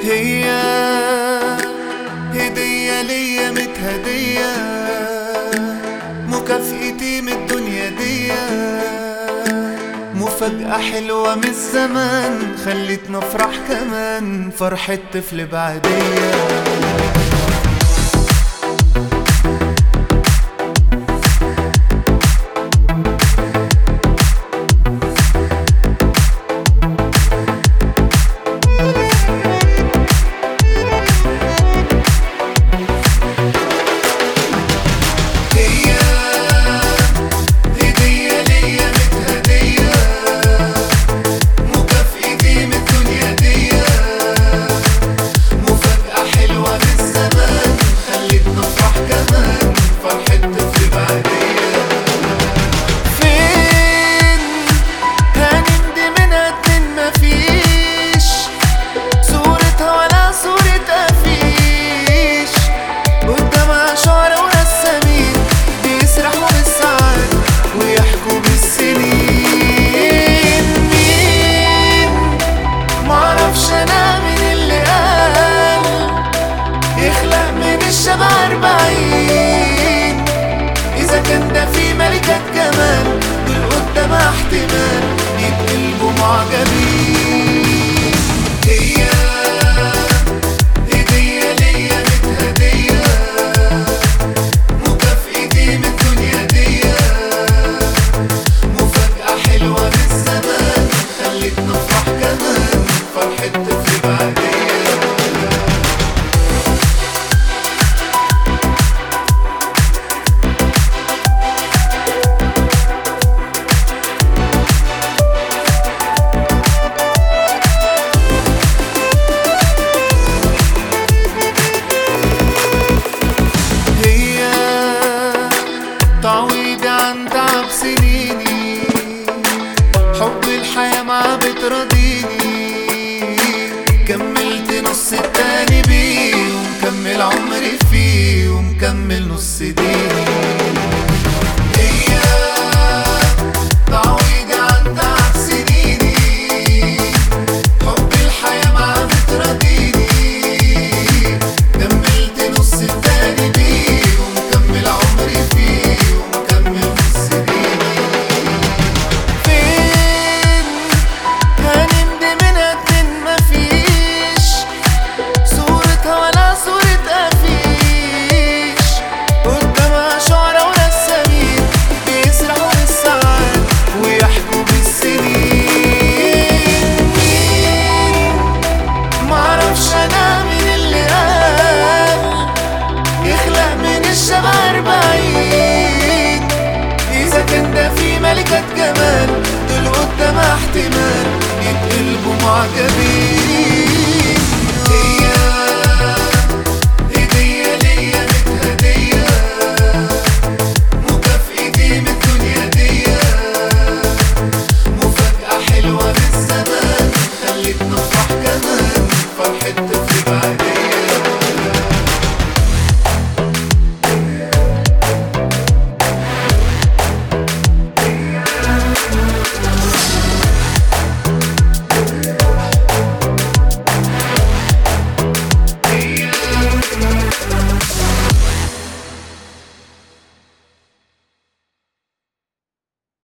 هي هدية ليا متهدية مكافئتي من الدنيا دي مفاجأة حلوة من الزمان خلتنا نفرح كمان فرحة طفل بعدية هي هدية ليا متهدية مكافئتي من الدنيا دي مفاجأة حلوة من الزمان خلتنا نفرح كمان فرحة طفل بعدية فين هنمضي منها اتنين مفيش صورتها ولا صورة أفيش قدامها شعر ورسامين بيسرحوا بالساعات ويحكوا بالسنين مين معرفش أنا مين اللي قال يخلق من الشبع أربعين إذا كان ده في ملكة جمال دول قدامها احتمال يتقلبوا معجبين هي هدية ليا متهدية مكافئتي من الدنيا دي مفاجأة حلوة من الزمان خلتنا نفرح كمان فرحة طفل بعدية هي تعويضي عن تعب سنيني حب الحياة معاه بتراضيني كملت نص التاني بيه ومكمل عمري فيه ومكمل نص ديني هي تعويضي عن تعب سنيني حب الحياة معاه بتراضيني كملت نص التاني بيه ومكمل عمري فيه ومكمل نص ديني فين هنمضي منها اتنين مفيش صورتها ولا صورة أفيش قدامها شعرة ورسامين بيسرحوا بالساعات ويحكوا بالسنين مين معرفش أنا مين اللي قال يخلق من الشبع أربعين إذا كان ده في ملكة جمال دول قدامها احتمال يتقلبوا معجبين هي